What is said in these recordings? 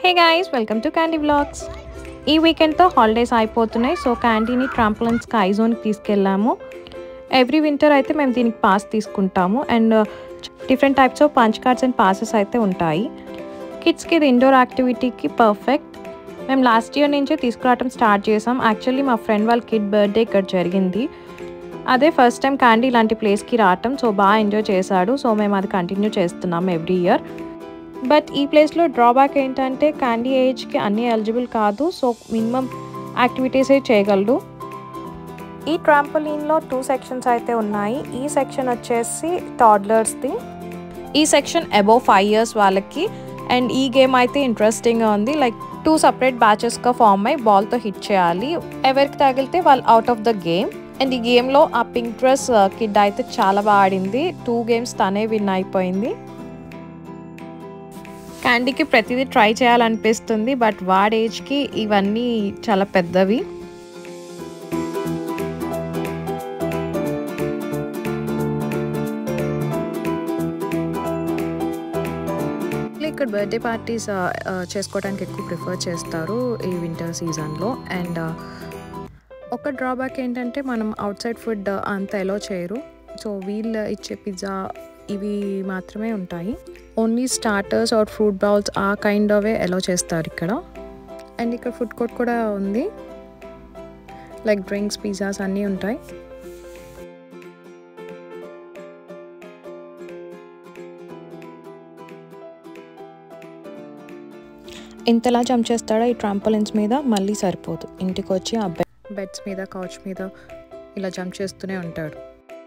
Hey guys welcome to Candy vlogs ఈ వీకెండ్తో holidays అయిపోతున్నాయి సో క్యాండీని ట్రాంపులన్ స్కై జోన్కి తీసుకెళ్ళాము ఎవ్రీ వింటర్ అయితే మేము దీనికి పాస్ తీసుకుంటాము and different types of punch cards and passes అయితే ఉంటాయి కిడ్స్కి ఇది ఇండోర్ యాక్టివిటీకి పర్ఫెక్ట్ మేము లాస్ట్ ఇయర్ నుంచే తీసుకురావడం స్టార్ట్ చేసాం యాక్చువల్లీ మా ఫ్రెండ్ వాళ్ళ కిడ్ బర్త్డే ఇక్కడ జరిగింది అదే ఫస్ట్ టైం క్యాండీ ఇలాంటి ప్లేస్కి రావటం సో బాగా ఎంజాయ్ చేశాడు సో మేము అది కంటిన్యూ చేస్తున్నాం ఎవ్రీ ఇయర్ బట్ ఈ ప్లేస్లో డ్రాబ్యాక్ ఏంటంటే క్యాండీ ఏజ్కి అన్నీ ఎలిజిబుల్ కాదు సో మినిమం యాక్టివిటీసే చేయగలరు ఈ ట్రాంపోలిన్లో టూ సెక్షన్స్ అయితే ఉన్నాయి ఈ సెక్షన్ వచ్చేసి టాడ్లర్స్ది ఈ సెక్షన్ అబోవ్ ఫైవ్ ఇయర్స్ వాళ్ళకి అండ్ ఈ గేమ్ అయితే ఇంట్రెస్టింగ్గా ఉంది లైక్ టూ సపరేట్ బ్యాచెస్గా ఫామ్ అయ్యి బాల్తో హిట్ చేయాలి ఎవరికి తగిలితే వాళ్ళు out of the game and ఈ గేమ్లో ఆ పింక్ డ్రెస్ కిడ్ అయితే చాలా బాగా ఆడింది టూ గేమ్స్ తనే విన్ అయిపోయింది క్యాండీకి ప్రతిదీ ట్రై చేయాలనిపిస్తుంది బట్ వాడి ఏజ్కి ఇవన్నీ చాలా పెద్దవి ఇక్కడ బర్త్డే పార్టీస్ చేసుకోవడానికి ఎక్కువ ప్రిఫర్ చేస్తారు ఈ వింటర్ సీజన్లో అండ్ ఒక డ్రాబ్యాక్ ఏంటంటే మనం అవుట్ సైడ్ ఫుడ్ అంత ఎలో చేయరు సో వీళ్ళు ఇచ్చే పిజ్జా ఇవి మాత్రమే ఉంటాయి only starters or fruit bowls ఆ కైండ్ అవే ఎలో చేస్తారు ఇక్కడ అండ్ ఇక్కడ ఫుడ్ కోర్ట్ కూడా ఉంది లైక్ డ్రింక్స్ పిజ్జాస్ అన్నీ ఉంటాయి ఇంతలా జంప్ చేస్తాడా ఈ ట్రాంపోలిన్స్ మీద మళ్ళీ సరిపోదు ఇంటికి వచ్చి ఆ బెడ్స్ మీద కౌచ్ మీద ఇలా జంప్ చేస్తూనే ఉంటాడు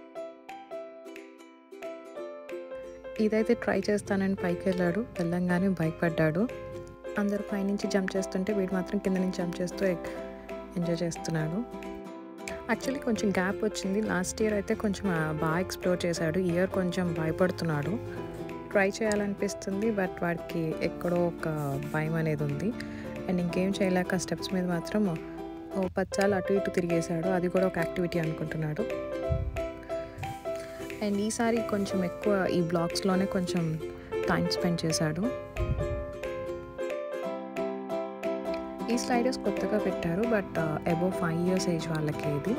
ఇదైతే ట్రై చేస్తానని పైకి వెళ్ళాడు వెళ్ళంగానే భయపడ్డాడు అందరూ పైనుంచి జంప్ చేస్తుంటే వీడు మాత్రం కింద నుంచి జంప్ చేస్తూ ఎంజాయ్ చేస్తున్నాడు యాక్చువల్లీ కొంచెం గ్యాప్ వచ్చింది లాస్ట్ ఇయర్ అయితే కొంచెం బాగా ఎక్స్ప్లోర్ చేశాడు ఇయర్ కొంచెం భయపడుతున్నాడు ట్రై చేయాలనిపిస్తుంది బట్ వాడికి ఎక్కడో ఒక భయం అనేది ఉంది అండ్ ఇంకేం చేయలేక స్టెప్స్ మీద మాత్రం ఓ పచ్చాలు అటు ఇటు తిరిగేశాడు అది కూడా ఒక యాక్టివిటీ అనుకుంటున్నాడు అండ్ ఈసారి కొంచెం ఎక్కువ ఈ బ్లాగ్స్లోనే కొంచెం టైం స్పెండ్ చేశాడు ఈ స్లైడర్స్ కొత్తగా పెట్టారు but above five years age వాళ్ళకి ఇది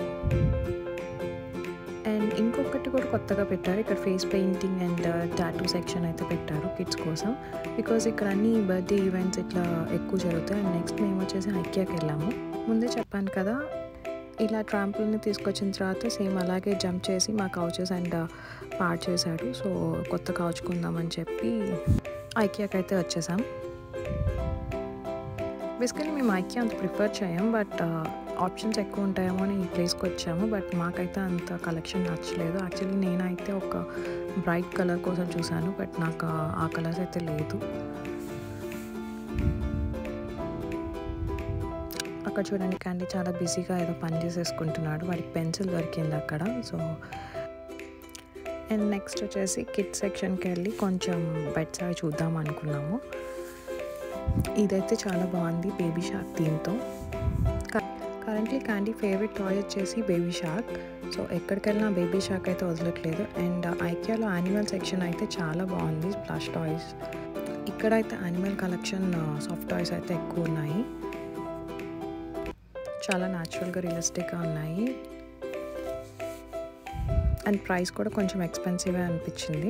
అండ్ ఇంకొకటి కూడా కొత్తగా పెట్టారు ఇక్కడ face painting and tattoo section అయితే పెట్టారు కిడ్స్ కోసం బికాజ్ ఇక్కడ అన్ని బర్త్డే ఈవెంట్స్ ఇట్లా ఎక్కువ జరుగుతాయి అండ్ నెక్స్ట్ మేము వచ్చేసి ఐక్యాకి వెళ్ళాము ముందే చెప్పాను కదా ఇలా ట్రాంపుల్ని తీసుకొచ్చిన తర్వాత సేమ్ అలాగే జంప్ చేసి మా కౌచెస్ అండ్ పాడ్ చేశాడు సో కొత్త కౌచ్ కొందామని చెప్పి ఐకియాకి అయితే వచ్చేసాం బేసికలీ మేము ఐకియా అంత ప్రిఫర్ చేయం బట్ ఆప్షన్స్ ఎక్కువ ఉంటాయేమో అని ఈ ప్లేస్కి వచ్చాము బట్ మాకైతే అంత కలెక్షన్ నచ్చలేదు యాక్చువల్లీ నేనైతే ఒక బ్రైట్ కలర్ కోసం చూశాను బట్ నాకు ఆ కలర్స్ అయితే లేదు అక్కడ చూడండి క్యాండీ చాలా బిజీగా ఏదో పని చేసేసుకుంటున్నాడు వాడికి పెన్సిల్ దొరికింది అక్కడ సో అండ్ నెక్స్ట్ వచ్చేసి కిడ్ సెక్షన్కి వెళ్ళి కొంచెం బెడ్స్ అవి చూద్దాం అనుకున్నాము ఇదైతే చాలా బాగుంది బేబీ షార్క్ థీమ్తో కరెంట్లీ క్యాండీ ఫేవరెట్ టాయ్ వచ్చేసి బేబీ షార్క్ సో ఎక్కడికి వెళ్ళినా బేబీ షార్క్ అయితే వదలట్లేదు అండ్ ఐకియాలో యానిమల్ సెక్షన్ అయితే చాలా బాగుంది ప్లస్ టాయ్స్ ఇక్కడైతే యానిమల్ కలెక్షన్ సాఫ్ట్ టాయ్స్ అయితే ఎక్కువ ఉన్నాయి చాలా న్యాచురల్గా రియలిస్టిక్గా ఉన్నాయి అండ్ ప్రైస్ కూడా కొంచెం ఎక్స్పెన్సివ్గా అనిపించింది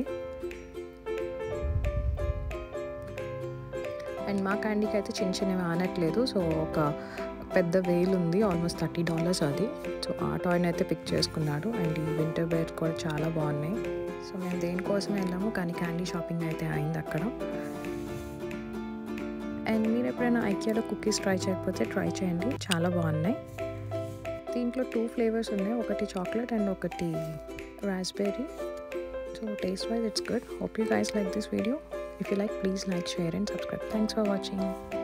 అండ్ మా క్యాండీకి అయితే చిన్న చిన్నవి ఆనట్లేదు సో ఒక పెద్ద వేల్ ఉంది ఆల్మోస్ట్ థర్టీ డాలర్స్ అది సో ఆ టాయ్ని అయితే పిక్ చేసుకున్నాడు అండ్ ఈ వింటర్ బేర్ కూడా చాలా బాగున్నాయి సో మేము దేనికోసం వెళ్ళాము కానీ క్యాండీ షాపింగ్ అయితే అయింది అక్కడ అండ్ మీరు ఎప్పుడైనా ఐకియాలో కుకీస్ ట్రై చేయకపోతే ట్రై చేయండి చాలా బాగున్నాయి దీంట్లో టూ ఫ్లేవర్స్ ఉన్నాయి ఒకటి చాక్లెట్ అండ్ ఒకటి raspberry so taste wise it's good hope you guys like this video If you like, please like, share and subscribe. Thanks for watching.